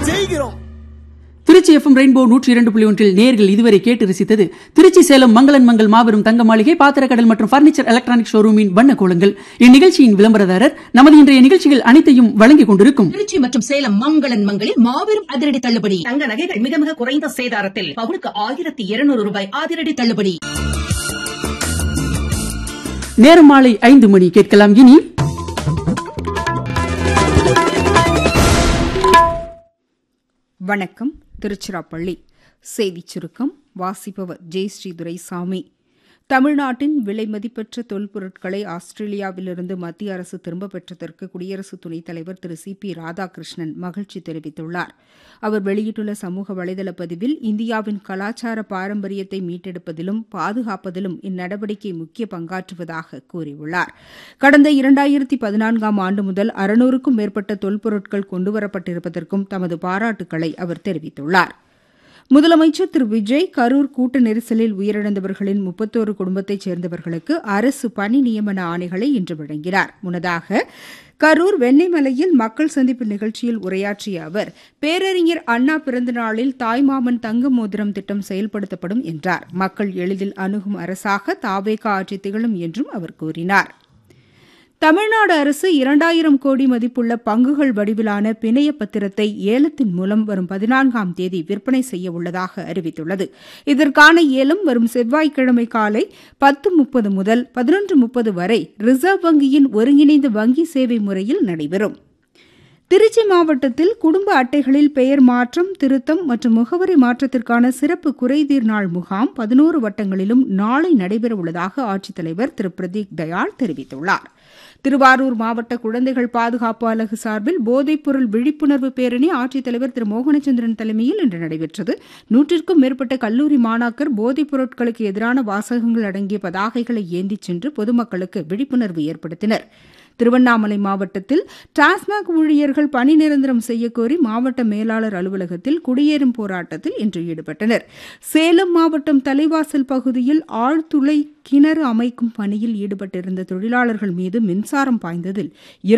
செய்கிறோம் Trichy FM rainbow நூற்றி இரண்டு புள்ளி ஒன்றில் நேர்கள் இதுவரை கேட்டு ரசித்தது திருச்சி சேலம் மங்களன் மங்கள் மாபெரும் தங்க மாளிகை பாத்திரக்கடல் மற்றும் பர்னிச்சர் எலக்ட்ரானிக் ஷோரூமின் வண்ண கோலங்கள் இந்நிகழ்ச்சியின் விளம்பரதாரர் நமது இன்றைய நிகழ்ச்சிகள் அனைத்தையும் வழங்கிக் கொண்டிருக்கும் திருச்சி மற்றும் சேலம் மங்களன் மங்களில் மாபெரும் அதிரடி தள்ளுபடி தங்க நகைகள் மிக மிக குறைந்த சேதாரத்தில் பவுனுக்கு ஆயிரத்தி இருநூறு ரூபாய் அதிரடி தள்ளுபடி நேரம் மாலை ஐந்து மணி கேட்கலாம் இனி வணக்கம் திருச்சிராப்பள்ளி செய்திச் சுருக்கம் வாசிப்பவர் ஜெயஸ்ரீ துரைசாமி தமிழ்நாட்டின் விலை மதிப்பற்ற தொல்பொருட்களை ஆஸ்திரேலியாவிலிருந்து மத்திய அரசு திரும்பப் பெற்றதற்கு குடியரசு துணைத் தலைவர் திரு சி பி ராதாகிருஷ்ணன் மகிழ்ச்சி தெரிவித்துள்ளார் அவர் வெளியிட்டுள்ள சமூக வலைதள பதிவில் இந்தியாவின் கலாச்சார பாரம்பரியத்தை மீட்டெடுப்பதிலும் பாதுகாப்பதிலும் இந்நடவடிக்கை முக்கிய பங்காற்றுவதாக கூறியுள்ளார் கடந்த இரண்டாயிரத்தி பதினான்காம் ஆண்டு முதல் அறுநூறுக்கும் மேற்பட்ட தொல்பொருட்கள் கொண்டுவரப்பட்டிருப்பதற்கும் தமது பாராட்டுக்களை அவர் தெரிவித்துள்ளார் முதலமைச்சர் திரு விஜய் கரூர் கூட்ட நெரிசலில் உயிரிழந்தவர்களின் முப்பத்தோரு குடும்பத்தைச் சேர்ந்தவர்களுக்கு அரசு பணி நியமன ஆணைகளை இன்று வழங்கினார் முன்னதாக கரூர் வெண்ணெய்மலையில் மக்கள் சந்திப்பு நிகழ்ச்சியில் உரையாற்றிய அவர் பேரறிஞர் அண்ணா பிறந்தநாளில் தாய்மாமன் தங்க மோதிரம் திட்டம் செயல்படுத்தப்படும் என்றார் மக்கள் எளிதில் அணுகும் அரசாக தாவேகா ஆட்சி திகழும் என்றும் அவர் கூறினார் தமிழ்நாடு அரசு இரண்டாயிரம் கோடி மதிப்புள்ள பங்குகள் வடிவிலான பிணைய பத்திரத்தை ஏலத்தின் மூலம் வரும் பதினான்காம் தேதி விற்பனை செய்ய உள்ளதாக அறிவித்துள்ளது இதற்கான ஏலம் வரும் செவ்வாய்க்கிழமை காலை பத்து முப்பது முதல் பதினொன்று முப்பது வரை ரிசர்வ் வங்கியின் ஒருங்கிணைந்த வங்கி சேவை முறையில் நடைபெறும் திருச்சி மாவட்டத்தில் குடும்ப அட்டைகளில் பெயர் மாற்றம் திருத்தம் மற்றும் முகவரி மாற்றத்திற்கான சிறப்பு குறைதீர் நாள் முகாம் பதினோரு வட்டங்களிலும் நாளை நடைபெறவுள்ளதாக ஆட்சித்தலைவர் திரு பிரதீக் தயாள் தெரிவித்துள்ளார் திருவாரூர் மாவட்ட குழந்தைகள் பாதுகாப்பு அலகு சார்பில் போதைப்பொருள் விழிப்புணர்வு பேரணி ஆட்சித்தலைவர் திரு மோகனச்சந்திரன் தலைமையில் இன்று நடைபெற்றது நூற்றிற்கும் மேற்பட்ட கல்லூரி மாணாக்கர் போதைப் பொருட்களுக்கு எதிரான வாசகங்கள் அடங்கிய பதாகைகளை ஏந்திச் சென்று பொதுமக்களுக்கு விழிப்புணர்வு ஏற்படுத்தினர் திருவண்ணாமலை மாவட்டத்தில் டாஸ்மாக் ஊழியர்கள் பணி நிரந்தரம் செய்யக்கோரி மாவட்ட மேலாளர் அலுவலகத்தில் குடியேறும் போராட்டத்தில் இன்று ஈடுபட்டனர் சேலம் மாவட்டம் தலைவாசல் பகுதியில் ஆழ்துளை கிணறு அமைக்கும் பணியில் ஈடுபட்டிருந்த தொழிலாளர்கள் மீது மின்சாரம் பாய்ந்ததில்